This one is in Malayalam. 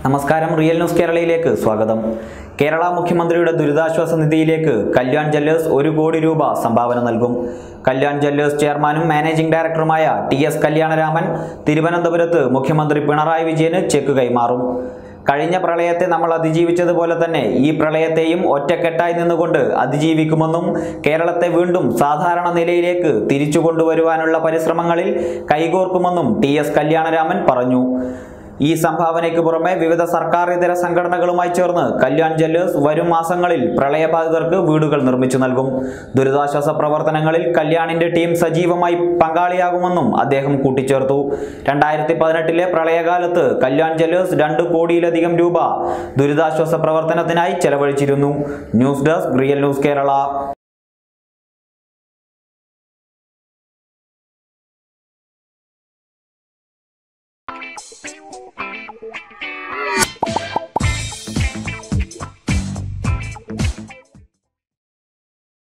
നമസ്കാരം റിയൽ ന്യൂസ് കേരളയിലേക്ക് സ്വാഗതം കേരള മുഖ്യമന്ത്രിയുടെ ദുരിതാശ്വാസ നിധിയിലേക്ക് കല്യാൺ ജ്വല്ലേഴ്സ് ഒരു കോടി രൂപ സംഭാവന നൽകും കല്യാൺ ജ്വല്ലേഴ്സ് ചെയർമാനും മാനേജിംഗ് ഡയറക്ടറുമായ ടി എസ് കല്യാണരാമൻ തിരുവനന്തപുരത്ത് മുഖ്യമന്ത്രി പിണറായി വിജയന് ചെക്ക് കൈമാറും കഴിഞ്ഞ പ്രളയത്തെ നമ്മൾ അതിജീവിച്ചതുപോലെ തന്നെ ഈ പ്രളയത്തെയും ഒറ്റക്കെട്ടായി നിന്നുകൊണ്ട് അതിജീവിക്കുമെന്നും കേരളത്തെ വീണ്ടും സാധാരണ നിലയിലേക്ക് തിരിച്ചു കൊണ്ടുവരുവാനുള്ള പരിശ്രമങ്ങളിൽ കൈകോർക്കുമെന്നും ടി എസ് കല്യാണരാമൻ പറഞ്ഞു ഈ സംഭാവനയ്ക്ക് പുറമെ വിവിധ സർക്കാർ ഇതര സംഘടനകളുമായി ചേർന്ന് കല്യാൺ ജ്വല്ലേഴ്സ് വരും മാസങ്ങളിൽ പ്രളയബാധിതർക്ക് വീടുകൾ നിർമ്മിച്ചു നൽകും ദുരിതാശ്വാസ പ്രവർത്തനങ്ങളിൽ കല്യാണിന്റെ ടീം സജീവമായി പങ്കാളിയാകുമെന്നും അദ്ദേഹം കൂട്ടിച്ചേർത്തു രണ്ടായിരത്തി പതിനെട്ടിലെ പ്രളയകാലത്ത് കല്യാൺ ജ്വല്ലേഴ്സ് രണ്ട് കോടിയിലധികം രൂപ ദുരിതാശ്വാസ പ്രവർത്തനത്തിനായി ചെലവഴിച്ചിരുന്നു news desk real news Kerala